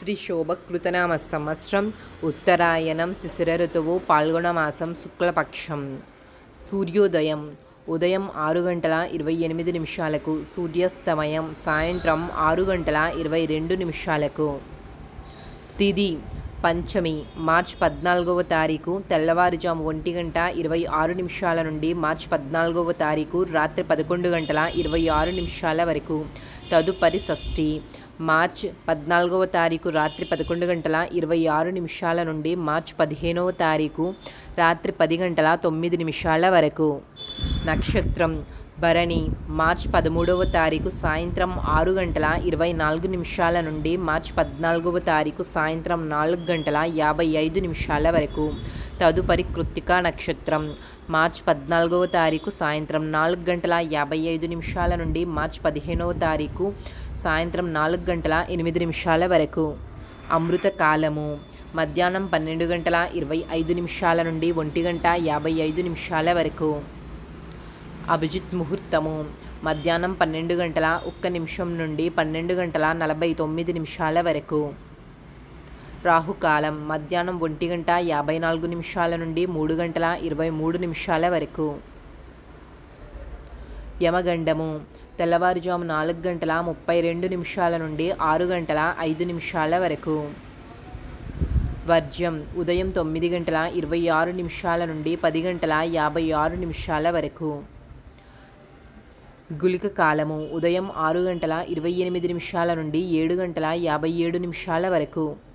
శ్రీ శోభకృతనామ సంవత్సరం ఉత్తరాయణం శిశిర ఋతువు పాల్గొన మాసం శుక్లపక్షం సూర్యోదయం ఉదయం ఆరు గంటల ఇరవై ఎనిమిది నిమిషాలకు సూర్యాస్తమయం సాయంత్రం ఆరు గంటల ఇరవై రెండు నిమిషాలకు తిది పంచమి మార్చ్ పద్నాలుగవ తారీఖు తెల్లవారుజాము ఒంటి గంట ఇరవై ఆరు నిమిషాల నుండి మార్చ్ పద్నాలుగవ తారీఖు రాత్రి పదకొండు గంటల ఇరవై ఆరు నిమిషాల వరకు తదుపరి షష్ఠి మార్చ్ పద్నాలుగవ తారీఖు రాత్రి పదకొండు గంటల ఇరవై ఆరు నిమిషాల నుండి మార్చ్ పదిహేనవ తారీఖు రాత్రి పది గంటల తొమ్మిది నిమిషాల వరకు నక్షత్రం భరణి మార్చ్ పదమూడవ తారీఖు సాయంత్రం ఆరు గంటల ఇరవై నాలుగు నిమిషాల నుండి మార్చ్ పద్నాలుగవ తారీఖు సాయంత్రం నాలుగు గంటల యాభై ఐదు నిమిషాల వరకు తదుపరి కృత్తికా నక్షత్రం మార్చ్ పద్నాలుగవ తారీఖు సాయంత్రం నాలుగు గంటల యాభై ఐదు నిమిషాల నుండి మార్చ్ పదిహేనవ తారీఖు సాయంత్రం నాలుగు గంటల ఎనిమిది నిమిషాల వరకు అమృత కాలము మధ్యాహ్నం పన్నెండు గంటల ఇరవై ఐదు నిమిషాల నుండి ఒంటి గంట యాభై ఐదు నిమిషాల వరకు అభిజిత్ ముహూర్తము మధ్యాహ్నం పన్నెండు గంటల ఒక్క నిమిషం నుండి పన్నెండు గంటల నలభై తొమ్మిది నిమిషాల వరకు రాహుకాలం మధ్యాహ్నం ఒంటి గంట యాభై నాలుగు నిమిషాల నుండి మూడు గంటల ఇరవై మూడు నిమిషాల వరకు యమగండము తెల్లవారుజాము నాలుగు గంటల ముప్పై రెండు నిమిషాల నుండి ఆరు గంటల ఐదు నిమిషాల వరకు వర్జ్యం ఉదయం తొమ్మిది గంటల ఇరవై ఆరు నిమిషాల నుండి పది గంటల యాభై ఆరు నిమిషాల వరకు గుళిక కాలము ఉదయం ఆరు గంటల ఇరవై ఎనిమిది నిమిషాల నుండి ఏడు గంటల యాభై ఏడు నిమిషాల వరకు